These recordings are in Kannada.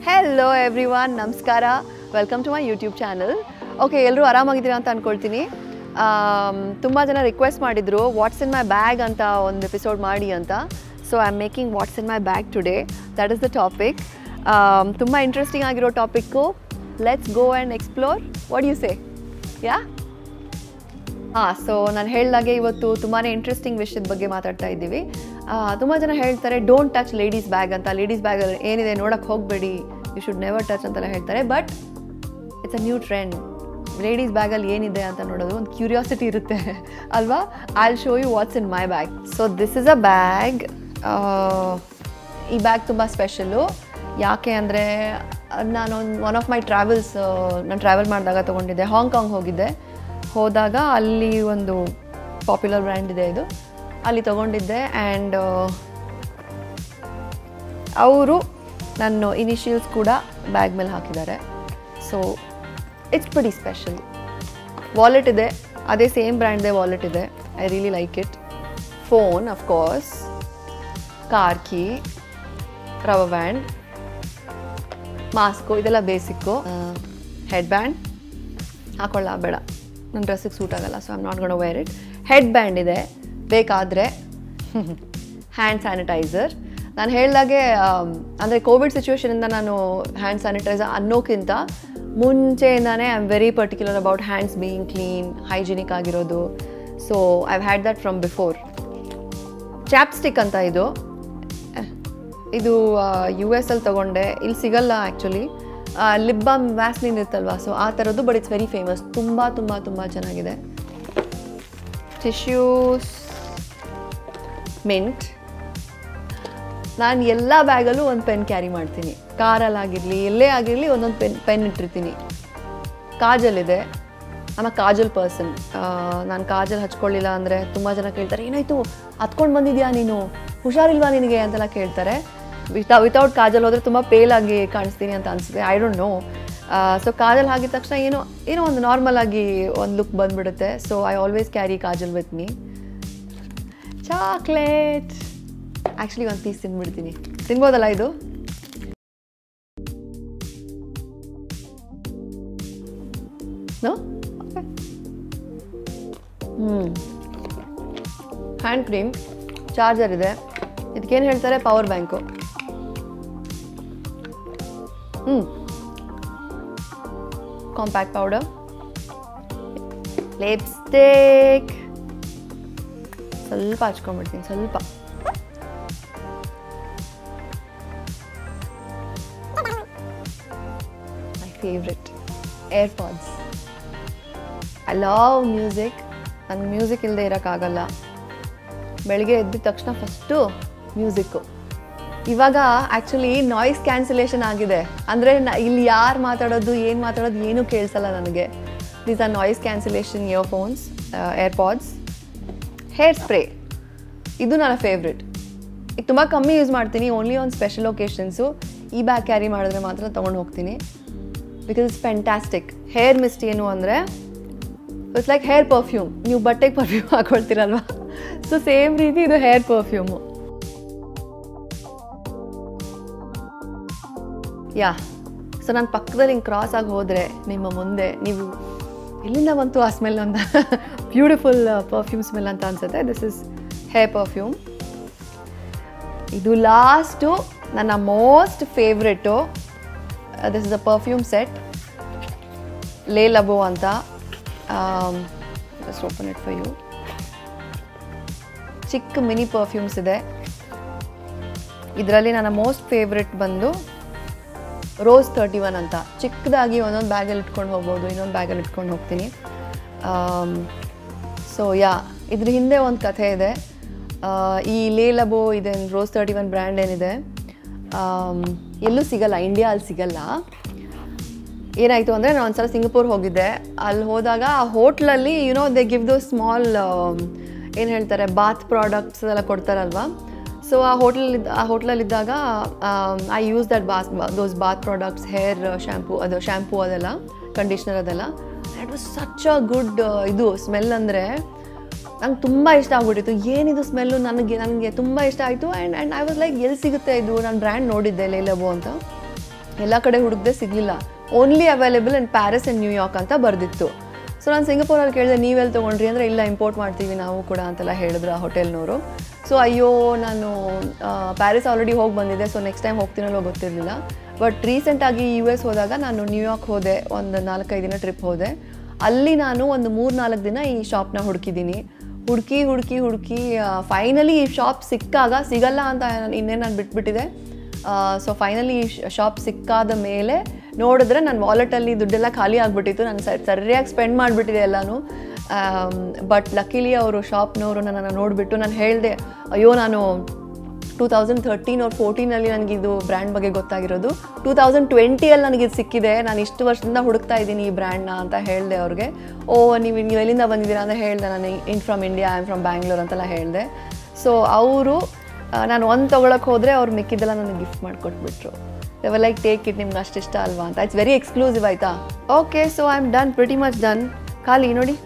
ಹೆಲೋ ಎವ್ರಿ ಒನ್ ನಮಸ್ಕಾರ welcome to my YouTube channel okay ಎಲ್ಲರೂ ಆರಾಮಾಗಿದ್ದೀರಾ ಅಂತ ಅಂದ್ಕೊಳ್ತೀನಿ ತುಂಬ ಜನ ರಿಕ್ವೆಸ್ಟ್ ಮಾಡಿದರು ವಾಟ್ಸ್ ಇನ್ ಮೈ ಬ್ಯಾಗ್ ಅಂತ ಒಂದು ಎಪಿಸೋಡ್ ಮಾಡಿ ಅಂತ so I am making what's in my bag today that is the topic ತುಂಬ ಇಂಟ್ರೆಸ್ಟಿಂಗ್ ಆಗಿರೋ topic let's go and explore what you say yeah ಹಾಂ ಸೊ ನಾನು ಹೇಳ್ದಾಗೆ ಇವತ್ತು ತುಂಬಾ ಇಂಟ್ರೆಸ್ಟಿಂಗ್ ವಿಷಯದ ಬಗ್ಗೆ ಮಾತಾಡ್ತಾ ಇದ್ದೀವಿ ತುಂಬ ಜನ ಹೇಳ್ತಾರೆ ಡೋಂಟ್ ಟಚ್ ಲೇಡೀಸ್ ಬ್ಯಾಗ್ ಅಂತ ಲೇಡೀಸ್ ಬ್ಯಾಗಲ್ಲಿ ಏನಿದೆ ನೋಡೋಕ್ಕೆ ಹೋಗಬೇಡಿ ಯು ಶುಡ್ ನೆವರ್ ಟಚ್ ಅಂತೆಲ್ಲ ಹೇಳ್ತಾರೆ but it's a new trend ladies ಬ್ಯಾಗಲ್ಲಿ ಏನಿದೆ ಅಂತ ನೋಡೋದು ಒಂದು ಕ್ಯೂರಿಯಾಸಿಟಿ ಇರುತ್ತೆ ಅಲ್ವಾ I show you what's in my bag so this is a bag ಈ ಬ್ಯಾಗ್ ತುಂಬ ಸ್ಪೆಷಲು ಯಾಕೆ ಅಂದರೆ ನಾನು ಒನ್ ಆಫ್ ಮೈ ಟ್ರಾವೆಲ್ಸ್ ನಾನು ಟ್ರಾವೆಲ್ ಮಾಡಿದಾಗ ತೊಗೊಂಡಿದ್ದೆ ಹಾಂಗ್ಕಾಂಗ್ ಹೋಗಿದ್ದೆ ಹೋದಾಗ ಅಲ್ಲಿ ಒಂದು ಪಾಪ್ಯುಲರ್ ಬ್ರ್ಯಾಂಡ್ ಇದೆ ಇದು ಅಲ್ಲಿ ತೊಗೊಂಡಿದ್ದೆ ಆ್ಯಂಡ್ ಅವರು ನನ್ನ ಇನಿಷಿಯಲ್ಸ್ ಕೂಡ ಬ್ಯಾಗ್ ಮೇಲೆ ಹಾಕಿದ್ದಾರೆ so it's pretty special wallet ಇದೆ ಅದೇ ಸೇಮ್ ಬ್ರ್ಯಾಂಡ್ದೇ ವಾಲೆಟ್ ಇದೆ I really like it phone of course car key ರವ ಬ್ಯಾಂಡ್ ಮಾಸ್ಕು ಇದೆಲ್ಲ ಬೇಸಿಕ್ಕು ಹೆಡ್ ಬ್ಯಾಂಡ್ ಹಾಕೊಳ್ಳ ಬೇಡ ನನ್ನ ಡ್ರೆಸ್ಸಿಗೆ ಸೂಟ್ ಆಗಲ್ಲ so I'm not gonna wear it head band ಇದೆ ಬೇಕಾದರೆ ಹ್ಯಾಂಡ್ ಸ್ಯಾನಿಟೈಸರ್ ನಾನು ಹೇಳ್ದಾಗೆ ಅಂದರೆ ಕೋವಿಡ್ ಸಿಚುವೇಶನಿಂದ ನಾನು ಹ್ಯಾಂಡ್ ಸ್ಯಾನಿಟೈಸರ್ ಅನ್ನೋಕ್ಕಿಂತ ಮುಂಚೆಯಿಂದಾನೇ I am very particular about hands being clean hygienic ಆಗಿರೋದು so I've had that from before chapstick ಅಂತ ಇದು ಇದು ಯು ಎಸ್ ಅಲ್ಲಿ ತೊಗೊಂಡೆ ಇಲ್ಲಿ ಸಿಗಲ್ಲ ಆ್ಯಕ್ಚುಲಿ ಲಿಪ್ ಬಾಮ್ ವ್ಯಾಸ್ಲಿನ್ ಇರುತ್ತಲ್ವಾ ಸೊ ಆ ಥರದ್ದು ಬಟ್ ಇಟ್ಸ್ ವೆರಿ ಫೇಮಸ್ ತುಂಬ ತುಂಬ ತುಂಬ ಚೆನ್ನಾಗಿದೆ ಟಿಶ್ಯೂಸ್ ಮಿಂಟ್ ನಾನು ಎಲ್ಲ ಬ್ಯಾಗಲ್ಲೂ ಒಂದು ಪೆನ್ ಕ್ಯಾರಿ ಮಾಡ್ತೀನಿ ಕಾರಲ್ಲಾಗಿರಲಿ ಎಲ್ಲೇ ಆಗಿರಲಿ ಒಂದೊಂದು ಪೆನ್ ಪೆನ್ ಇಟ್ಟಿರ್ತೀನಿ ಕಾಜಲ್ ಇದೆ ಆಮ ಕಾಜಲ್ ಪರ್ಸನ್ ನಾನು ಕಾಜಲ್ ಹಚ್ಕೊಳ್ಳಿಲ್ಲ ಅಂದರೆ ತುಂಬ ಜನ ಕೇಳ್ತಾರೆ ಏನಾಯಿತು ಹತ್ಕೊಂಡು ಬಂದಿದ್ಯಾ ನೀನು ಹುಷಾರಿಲ್ವಾ ನಿನಗೆ ಅಂತೆಲ್ಲ ಕೇಳ್ತಾರೆ ವಿತೌ ವಿತೌಟ್ ಕಾಜಲ್ ಹೋದರೆ ತುಂಬ ಪೇಲಾಗಿ ಕಾಣಿಸ್ತೀನಿ ಅಂತ ಅನಿಸುತ್ತೆ I don't know so kajal ಹಾಕಿದ ತಕ್ಷಣ ಏನೋ ಏನೋ ಒಂದು ನಾರ್ಮಲ್ ಆಗಿ ಒಂದು ಲುಕ್ ಬಂದ್ಬಿಡುತ್ತೆ so I always carry kajal with me chocolate actually ಒಂದು ಪೀಸ್ ತಿಂದ್ಬಿಡ್ತೀನಿ ತಿನ್ಬೋದಲ್ಲ ಇದು ನೋ ಹ್ಞೂ ಹ್ಯಾಂಡ್ ಕ್ರೀಮ್ ಚಾರ್ಜರ್ ಇದೆ ಇದಕ್ಕೇನು ಹೇಳ್ತಾರೆ ಪವರ್ ಬ್ಯಾಂಕು ಹ್ಞೂ ಕಾಂಪ್ಯಾಕ್ಟ್ ಪೌಡರ್ ಲಿಪ್ಸ್ಟಿಕ್ ಸ್ವಲ್ಪ ಹಚ್ಕೊಂಡ್ಬಿಡ್ತೀನಿ ಸ್ವಲ್ಪ my favourite AirPods I love music ನಂಗೆ ಮ್ಯೂಸಿಕ್ ಇಲ್ಲದೆ ಇರೋಕ್ಕಾಗಲ್ಲ ಬೆಳಗ್ಗೆ ಎದ್ದ ತಕ್ಷಣ ಫಸ್ಟು ಮ್ಯೂಸಿಕ್ಕು ಇವಾಗ ಆ್ಯಕ್ಚುಲಿ ನಾಯ್ಸ್ ಕ್ಯಾನ್ಸಲೇಷನ್ ಆಗಿದೆ ಅಂದರೆ ಇಲ್ಲಿ ಯಾರು ಮಾತಾಡೋದು ಏನು ಮಾತಾಡೋದು ಏನೂ ಕೇಳಿಸಲ್ಲ ನನಗೆ these are noise cancellation earphones AirPods hair spray ಇದು ನನ್ನ ಫೇವ್ರೆಟ್ ಈಗ ತುಂಬ ಕಮ್ಮಿ ಯೂಸ್ ಮಾಡ್ತೀನಿ ಓನ್ಲಿ ಆನ್ ಸ್ಪೆಷಲ್ ಒಕೇಶನ್ಸು ಈ ಬ್ಯಾಗ್ ಕ್ಯಾರಿ ಮಾಡಿದ್ರೆ ಮಾತ್ರ ತೊಗೊಂಡು ಹೋಗ್ತೀನಿ because it's fantastic hair mist ಏನು ಅಂದರೆ ಇಟ್ಸ್ ಲೈಕ್ ಹೇರ್ ಪರ್ಫ್ಯೂಮ್ ನೀವು ಬಟ್ಟೆಗೆ ಪರ್ಫ್ಯೂಮ್ ಹಾಕೊಳ್ತೀರಲ್ವ ಸೊ ಸೇಮ್ ರೀತಿ ಇದು ಹೇರ್ ಪರ್ಫ್ಯೂಮು ಯಾ ಸೊ ನಾನು ಪಕ್ಕದಲ್ಲಿ ಹಿಂಗೆ ಕ್ರಾಸ್ ಆಗಿ ಹೋದರೆ ನಿಮ್ಮ ಮುಂದೆ ನೀವು ಎಲ್ಲಿಂದ ಬಂತು ಆ ಸ್ಮೆಲ್ ಅಂತ ಬ್ಯೂಟಿಫುಲ್ ಪರ್ಫ್ಯೂಮ್ ಸ್ಮೆಲ್ ಅಂತ ಅನ್ಸುತ್ತೆ ದಿಸ್ ಇಸ್ ಹೇರ್ ಪರ್ಫ್ಯೂಮ್ ಇದು ಲಾಸ್ಟು ನನ್ನ most favourite this is a perfume set Le Labo ಅಂತ just open it for you ಚಿಕ್ಕ ಮಿನಿ ಪರ್ಫ್ಯೂಮ್ಸ್ ಇದೆ ಇದರಲ್ಲಿ ನನ್ನ ಮೋಸ್ಟ್ ಫೇವ್ರೆಟ್ ಬಂದು ರೋಸ್ ತರ್ಟಿ ಒನ್ ಅಂತ ಚಿಕ್ಕದಾಗಿ ಒಂದೊಂದು ಬ್ಯಾಗಲ್ಲಿ ಇಟ್ಕೊಂಡು ಹೋಗ್ಬೋದು ಇನ್ನೊಂದು ಬ್ಯಾಗಲ್ಲಿ ಇಟ್ಕೊಂಡು ಹೋಗ್ತೀನಿ ಸೊ ಯಾ ಇದ್ರ ಹಿಂದೆ ಒಂದು ಕಥೆ ಇದೆ ಈ ಲೇ ಲಬೋ ಇದೆ ರೋಸ್ ತರ್ಟಿ ಒನ್ ಬ್ರ್ಯಾಂಡ್ ಏನಿದೆ ಎಲ್ಲೂ ಸಿಗಲ್ಲ ಇಂಡಿಯಾದಲ್ಲಿ ಸಿಗಲ್ಲ ಏನಾಯಿತು ಅಂದರೆ ನಾನು ಒಂದ್ಸಲ ಸಿಂಗಪೂರ್ ಹೋಗಿದ್ದೆ ಅಲ್ಲಿ ಹೋದಾಗ ಆ ಹೋಟ್ಲಲ್ಲಿ you know they give those small ಏನು ಹೇಳ್ತಾರೆ ಬಾತ್ ಪ್ರಾಡಕ್ಟ್ಸ್ ಎಲ್ಲ ಕೊಡ್ತಾರಲ್ವ ಸೊ ಆ ಹೋಟ್ಲಲ್ಲಿ ಆ ಹೋಟ್ಲಲ್ಲಿದ್ದಾಗ I use that bath those bath products hair shampoo ಅದು ಶ್ಯಾಂಪು ಅದೆಲ್ಲ ಕಂಡೀಷ್ನರ್ ಅದೆಲ್ಲ it was such a good ಇದು ಸ್ಮೆಲ್ ಅಂದರೆ ನಂಗೆ ತುಂಬ ಇಷ್ಟ ಆಗ್ಬಿಟ್ಟಿತ್ತು ಏನಿದು ಸ್ಮೆಲ್ಲು ನನಗೆ ನನಗೆ ತುಂಬ ಇಷ್ಟ ಆಯಿತು and and I was like ಎಲ್ಲಿ ಸಿಗುತ್ತೆ ಇದು ನಾನು ಬ್ರ್ಯಾಂಡ್ ನೋಡಿದ್ದೆ ಲೇಲಬೋ ಅಂತ ಎಲ್ಲ ಕಡೆ ಹುಡುಗದೆ ಸಿಗಲಿಲ್ಲ only available in Paris and New York ಅಂತ ಬರೆದಿತ್ತು ಸೊ ನಾನು ಸಿಂಗಪೂರಲ್ಲಿ ಕೇಳಿದೆ ನೀವೆಲ್ಲಿ ತೊಗೊಂಡ್ರಿ ಅಂದರೆ ಇಲ್ಲ ಇಂಪೋರ್ಟ್ ಮಾಡ್ತೀವಿ ನಾವು ಕೂಡ ಅಂತೆಲ್ಲ ಹೇಳಿದ್ರು ಆ ಹೋಟೆಲ್ನವರು ಸೊ ಅಯ್ಯೋ ನಾನು ಪ್ಯಾರಿಸ್ ಆಲ್ರೆಡಿ ಹೋಗಿ ಬಂದಿದ್ದೆ ಸೊ ನೆಕ್ಸ್ಟ್ ಟೈಮ್ ಹೋಗ್ತೀನಲ್ಲೋ ಗೊತ್ತಿರಲಿಲ್ಲ ಬಟ್ ರೀಸೆಂಟಾಗಿ ಯು ಎಸ್ ಹೋದಾಗ ನಾನು ನ್ಯೂಯಾರ್ಕ್ ಹೋದೆ ಒಂದು ನಾಲ್ಕೈದು ದಿನ ಟ್ರಿಪ್ ಹೋದೆ ಅಲ್ಲಿ ನಾನು ಒಂದು ಮೂರು ನಾಲ್ಕು ದಿನ ಈ ಶಾಪ್ನ ಹುಡುಕಿದ್ದೀನಿ ಹುಡುಕಿ ಹುಡುಕಿ ಹುಡುಕಿ ಫೈನಲಿ ಈ ಶಾಪ್ ಸಿಕ್ಕಾಗ ಸಿಗಲ್ಲ ಅಂತ ಇನ್ನೇನು ನಾನು ಬಿಟ್ಬಿಟ್ಟಿದೆ ಸೊ ಫೈನಲಿ ಈ ಶಾಪ್ ಸಿಕ್ಕಾದ ಮೇಲೆ ನೋಡಿದ್ರೆ ನನ್ನ ವಾಲೆಟಲ್ಲಿ ದುಡ್ಡೆಲ್ಲ ಖಾಲಿ ಆಗಿಬಿಟ್ಟಿತ್ತು ನಾನು ಸರಿಯಾಗಿ ಸ್ಪೆಂಡ್ ಮಾಡಿಬಿಟ್ಟಿದೆ ಎಲ್ಲನೂ ಬಟ್ ಲಕ್ಕಿಲಿ ಅವರು ಶಾಪ್ನವರು ನನ್ನನ್ನು ನೋಡಿಬಿಟ್ಟು ನಾನು ಹೇಳಿದೆ ಅಯ್ಯೋ ನಾನು ಟೂ ತೌಸಂಡ್ ಥರ್ಟೀನ್ ಅವ್ರ ಫೋರ್ಟೀನಲ್ಲಿ ನನಗಿದು ಬ್ರ್ಯಾಂಡ್ ಬಗ್ಗೆ ಗೊತ್ತಾಗಿರೋದು ಟೂ ತೌಸಂಡ್ ಟ್ವೆಂಟಿಯಲ್ಲಿ ನನಗಿದು ಸಿಕ್ಕಿದೆ ನಾನು ಇಷ್ಟು ವರ್ಷದಿಂದ ಹುಡುಕ್ತಾ ಇದ್ದೀನಿ ಈ ಬ್ರ್ಯಾಂಡ್ನ ಅಂತ ಹೇಳಿದೆ ಅವ್ರಿಗೆ ಓ ನೀವು ನೀವು ಎಲ್ಲಿಂದ ಬಂದಿದ್ದೀರಾ ಅಂತ ಹೇಳಿದೆ ನಾನು in from India I am from Bangalore ಅಂತೆಲ್ಲ ಹೇಳಿದೆ ಸೊ ಅವರು ನಾನು ಒಂದು ತೊಗೊಳಕ್ಕೆ ಹೋದರೆ ಅವ್ರು ಮಿಕ್ಕಿದ್ದೆಲ್ಲ ನನಗೆ ಗಿಫ್ಟ್ ಮಾಡಿಕೊಟ್ಬಿಟ್ರು ದೇವರ್ ಲೈಕ್ ಟೇಕ್ ಇಟ್ ನಿಮ್ಗೆ ಅಷ್ಟು ಇಷ್ಟ ಅಲ್ವಾ ಅಂತ ಇಟ್ಸ್ ವೆರಿ ಎಕ್ಸ್ಕ್ಲೂಸಿವ್ ಆಯಿತಾ okay so I am done pretty much done ಖಾಲಿ ನೋಡಿ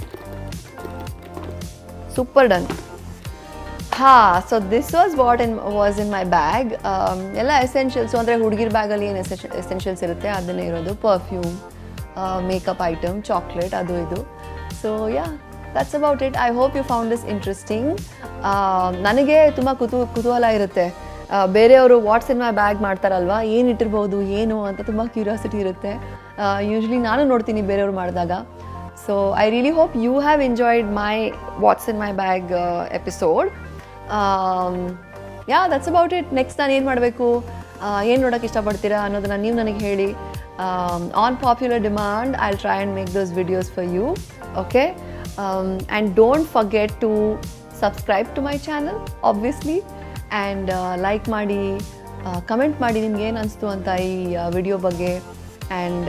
ಸೂಪರ್ ಡನ್ ಹಾ so this was what in was in my bag ಎಲ್ಲ ಎಸೆನ್ಷಿಯಲ್ಸು ಅಂದರೆ ಹುಡುಗಿರ್ ಬ್ಯಾಗಲ್ಲಿ ಏನು ಎಸೆನ್ಷ್ ಎಸೆನ್ಷಿಯಲ್ಸ್ ಇರುತ್ತೆ ಅದನ್ನೇ ಇರೋದು ಪರ್ಫ್ಯೂಮ್ ಮೇಕಪ್ ಐಟಮ್ ಚಾಕ್ಲೇಟ್ ಅದು ಇದು so yeah that's about it I hope you found this interesting ನನಗೆ ತುಂಬ ಕುತೂ ಕುತೂಹಲ ಇರುತ್ತೆ ಬೇರೆಯವರು ವಾಟ್ಸ್ ಇನ್ ಮೈ ಬ್ಯಾಗ್ ಮಾಡ್ತಾರಲ್ವಾ ಏನು ಇಟ್ಟಿರ್ಬೋದು ಏನು ಅಂತ ತುಂಬ ಕ್ಯೂರಿಯಾಸಿಟಿ ಇರುತ್ತೆ ಯೂಶ್ವಲಿ ನಾನು ನೋಡ್ತೀನಿ ಬೇರೆಯವ್ರು ಮಾಡಿದಾಗ so I really hope you have enjoyed my what's in my bag episode yeah that's about it next ನಾನು ಏನು ಮಾಡಬೇಕು ಏನು ನೋಡೋಕ್ಕೆ ಇಷ್ಟಪಡ್ತೀರಾ ಅನ್ನೋದನ್ನು ನೀವು ನನಗೆ ಹೇಳಿ on popular demand I try and make those videos for you okay and don't forget to subscribe to my channel obviously and like ಮಾಡಿ ಕಮೆಂಟ್ ಮಾಡಿ ನಿಮ್ಗೆ ಏನು ಅನಿಸ್ತು ಅಂತ ಈ ವಿಡಿಯೋ ಬಗ್ಗೆ ಆ್ಯಂಡ್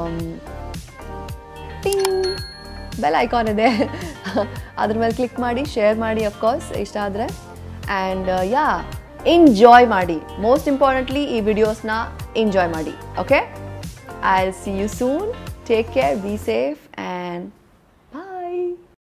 ಟಿಂಗ್ ಬೆಲ್ ಐಕಾನ್ ಇದೆ ಅದ್ರ ಮೇಲೆ ಕ್ಲಿಕ್ ಮಾಡಿ ಶೇರ್ ಮಾಡಿ ಅಫ್ಕೋರ್ಸ್ ಇಷ್ಟ ಆದರೆ ಆ್ಯಂಡ್ ಯಾ ಎಂಜಾಯ್ ಮಾಡಿ ಮೋಸ್ಟ್ ಇಂಪಾರ್ಟೆಂಟ್ಲಿ ಈ ವಿಡಿಯೋಸ್ನ ಎಂಜಾಯ್ ಮಾಡಿ okay I see you soon take care be safe and